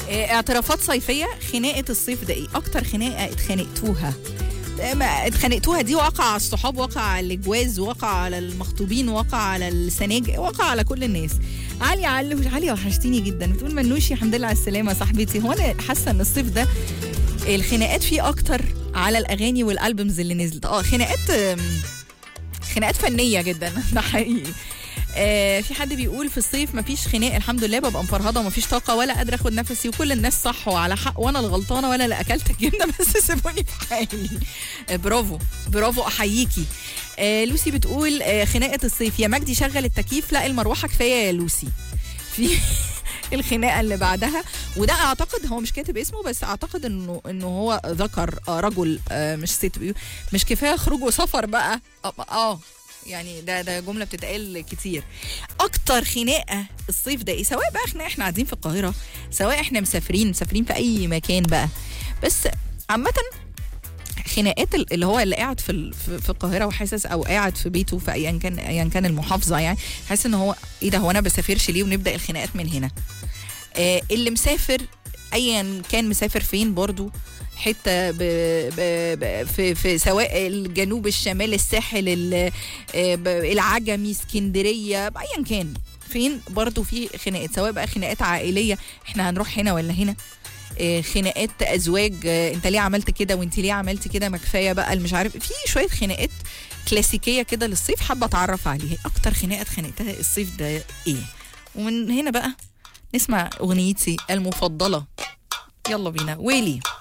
آه، اعترافات صيفيه خناقه الصيف ده ايه اكتر خناقه اتخانقتوها آه، ما اتخانقتوها دي وقع على الصحاب وقع على الجواز وقع على المخطوبين وقع على السناج وقع على كل الناس علي علي علي وحشتيني جدا بتقول منوشي الحمد لله على السلامه صاحبتي هو انا حاسه ان الصيف ده الخناقات فيه اكتر على الاغاني والالبومز اللي نزلت اه خناقات آم، خناقات فنيه جدا ده حقيقي آه في حد بيقول في الصيف مفيش خناق الحمد لله ببقى مفرهده ومفيش طاقه ولا قادره اخد نفسي وكل الناس صح وعلى حق وانا الغلطانه وانا اللي اكلت الجبنه بس سيبوني في حالي آه برافو برافو احييكي آه لوسي بتقول آه خناقه الصيف يا مجدي شغل التكييف لا المروحه كفايه يا لوسي في الخناقه اللي بعدها وده اعتقد هو مش كاتب اسمه بس اعتقد انه انه هو ذكر آه رجل آه مش ست بيقول مش كفايه خروج وسفر بقى اه, آه يعني ده ده جمله بتتقال كتير اكتر خناقه الصيف ده ايه سواء بقى احنا احنا قاعدين في القاهره سواء احنا مسافرين مسافرين في اي مكان بقى بس عامه خناقات ال- اللي هو اللي قاعد في ال- في في القاهره وحاسس او قاعد في بيته في ايا كان ايا كان المحافظه يعني حاسس ان هو ايه ده هو انا بسافرش ليه ونبدا الخناقات من هنا آه اللي مسافر ايا كان مسافر فين برضو حته ب ب ب في, في سواء الجنوب الشمال الساحل ال- آه، ب- العجمي اسكندريه ايا كان فين برضو في خناقات سواء بقى خناقات عائليه احنا هنروح هنا ولا هنا آه، خناقات ازواج آه، انت ليه عملت كده وانت ليه عملت كده ما كفايه بقى اللي مش عارف في شويه خناقات كلاسيكيه كده للصيف حابه اتعرف عليها اكتر خناقه اتخانقتها الصيف ده ايه ومن هنا بقى نسمع اغنيتي المفضله يلا بينا ويلي